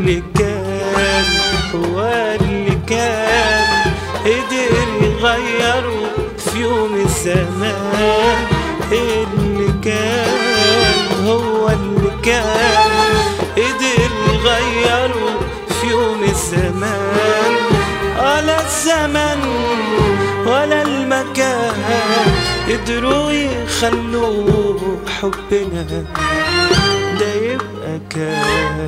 اللي كان هو اللي كان قدر يغيره في يوم الزمان اللي كان هو اللي كان قدر يغيره في يوم الزمان ولا الزمن ولا المكان قدروا يخلوه حبنا ده يبقى كان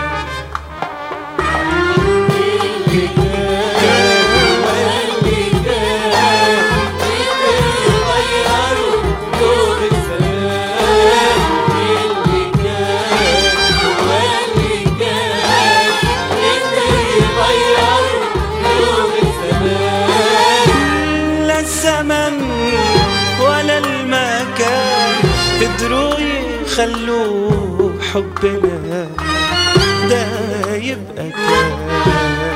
لا الزمن ولا المكان قدروا يخلوه حبنا ده يبقى كان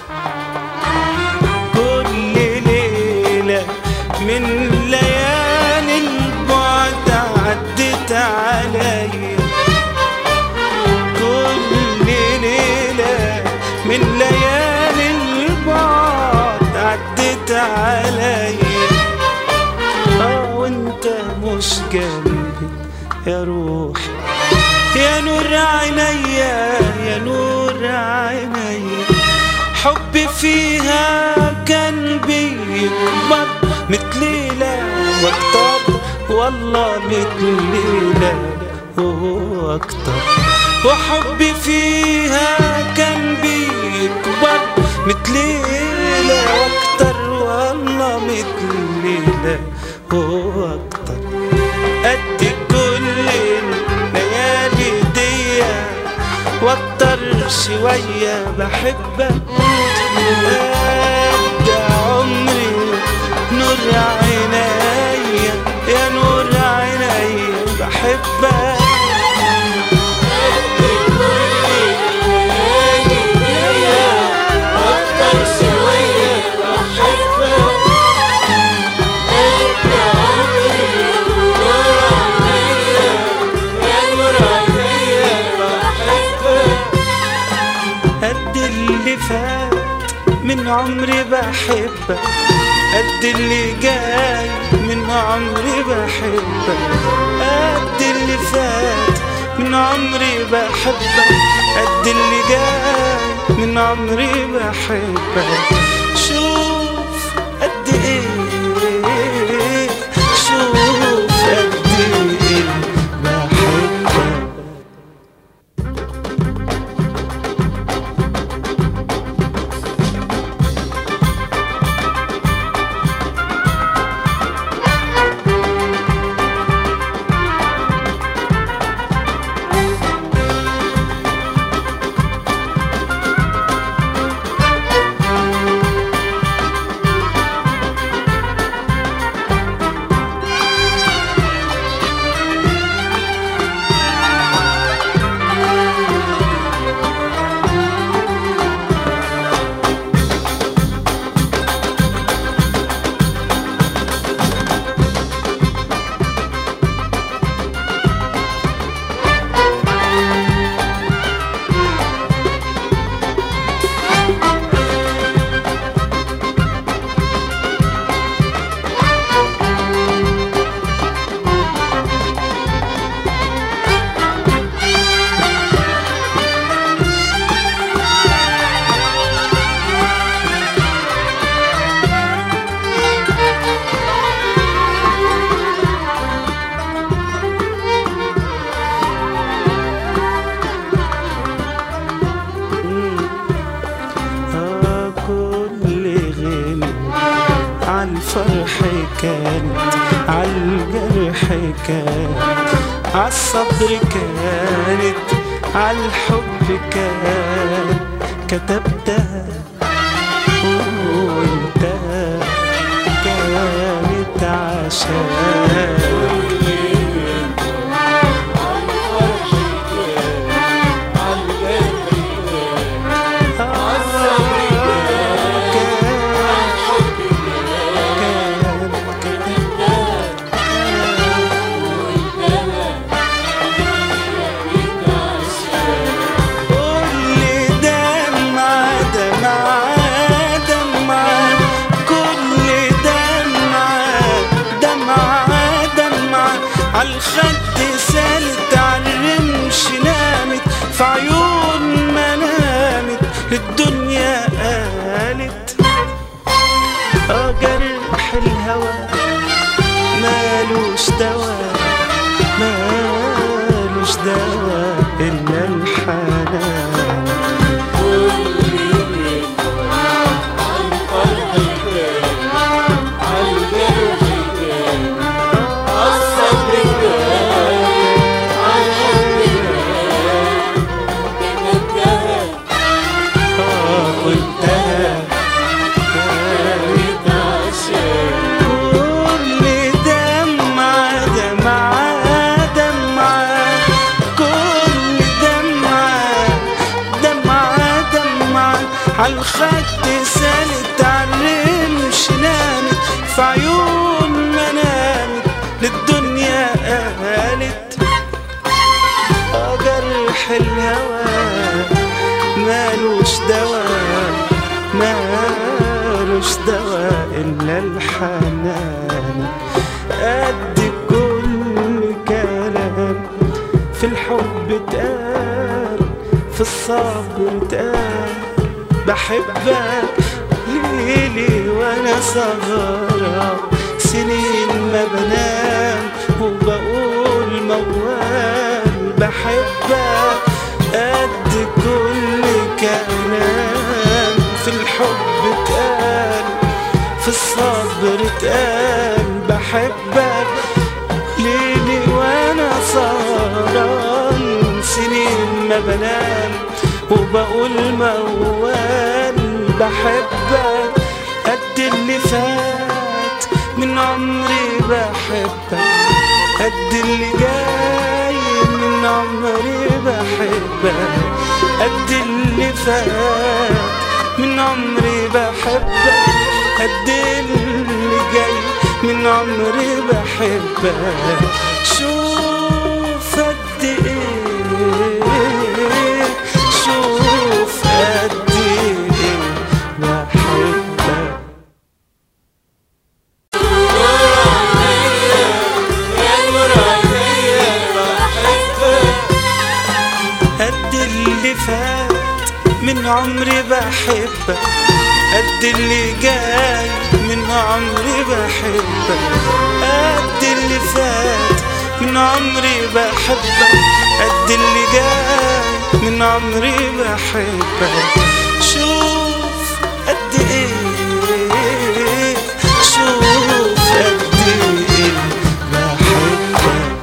كل ليلة من ليالي البعد عدت عليا كل ليلة من ليالي البعد عدت عليا اه وانت مش جنبي يا روح يا نور عينيا يا نور عينيا حبي فيها كان بيكبر مثل ليلة واكتر والله مثل ليلة واكتر وحبي فيها كان بيكبر مثل ليلة واكتر والله مثل ليلة واكتر قد كل الليالي دي واكتر شوية بحبك قد عمري نور عينيا يا نور عينيا بحبك قد اللي فات من عمري بحبك قد اللي جاي من عمري بحبك قد اللي فات من عمري بحبك قد اللي جاي من عمري بحبك شوف قد ايه شوف قد ايه بحبك آه كل غنى عالفرح كانت عالجرح كانت عالصبر كانت عالحب كانت كتبتها وانت كانت عشان كل عالخد سالت عالرمش نامت في عيون ما نامت للدنيا قالت اه جرح الهوى مالوش دواء مالوش دواء إلا الحنان آه وانتهى كل دمعة دمعة دمعة كل دمعة دمعة دمعة عالخد سالت عالرمش نامت في عيون ما نامت للدنيا قالت آه جرح الهوى مالوش دواء مالوش دواء إلا الحنان قد كل كلام في الحب اتقال في الصبر اتقال بحبك ليلي وانا صغيرة سنين ما بنام وبقول موال بحبك قد كل كلام في الحب اتقال في الصبر اتقال بحبك ليلي وانا سهران سنين ما بنام وبقول موال بحبك قد اللي فات من عمري بحبك قد اللي جاي من عمري بحبك قد اللي فات من عمري بحبك قد اللي جاي من عمري بحبك شوف قد ايه شوف قد ايه بحبك قد اللي فات من عمري بحبك قد اللي جاي من عمري بحبك قد اللي فات من عمري بحبك قد اللي جاي من عمري بحبك شوف قد ايه شوف قد ايه بحبك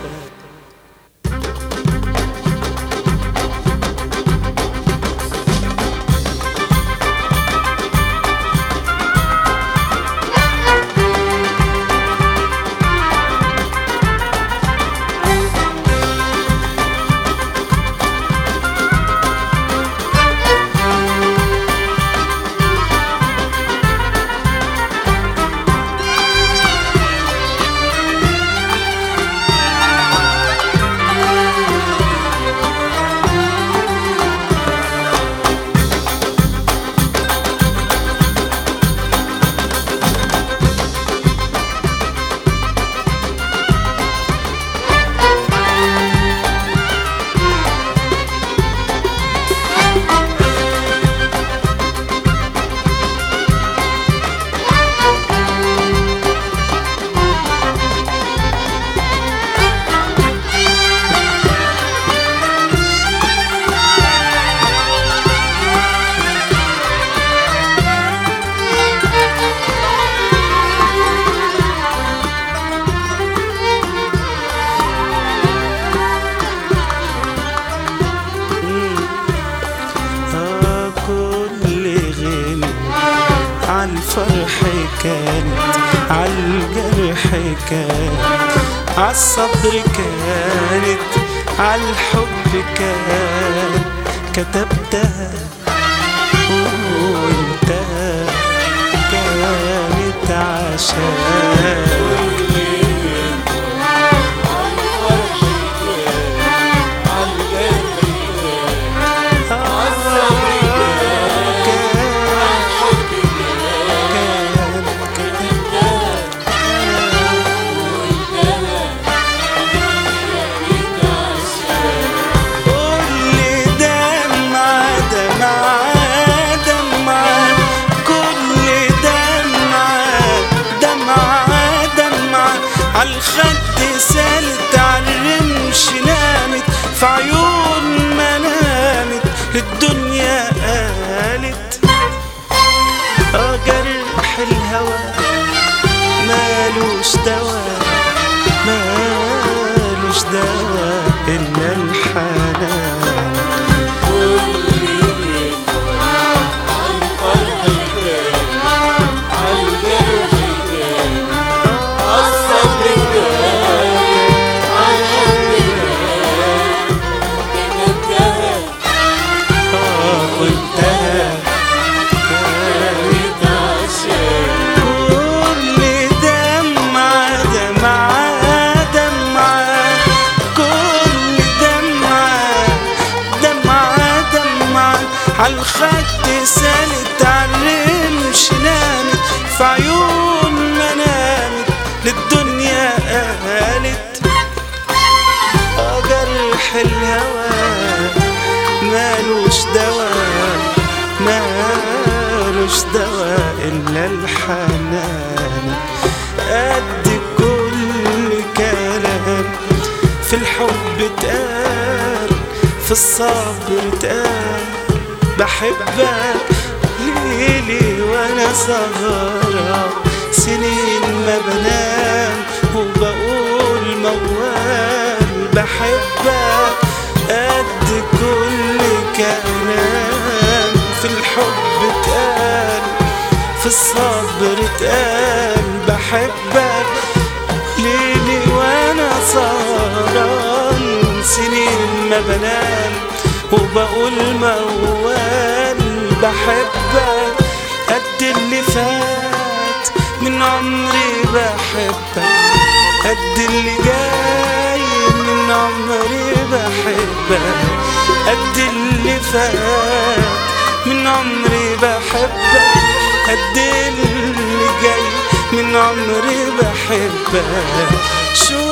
آه كل غنى عالفرح كانت عالجرح كانت عالصبر كانت عالحب كانت كتبتها وانتهى كانت عشان إلا الحنان آه وانتهى كل دمعة دمعة دمعة كل دمعة دمعة دمعة عالخد سالت عالرمش نامت في عيون ما نامت للدنيا قالت آه جرح الهوى مالوش دواء مالوش دواء إلا الحنان قد كل كلام في الحب اتقال في الصبر اتقال بحبك ليلي وانا سهرة سنين ما بنام وبقول موال بحبك قد كل كلام في الحب اتقال في الصبر اتقال بحبك ليلي وانا سهران سنين ما بنام وبقول موال بحبك قد اللي فات من عمري بحبك قد اللي جاي من عمري بحبك قد اللي فات من عمري بحبك قد اللي جاي من عمري بحبك شو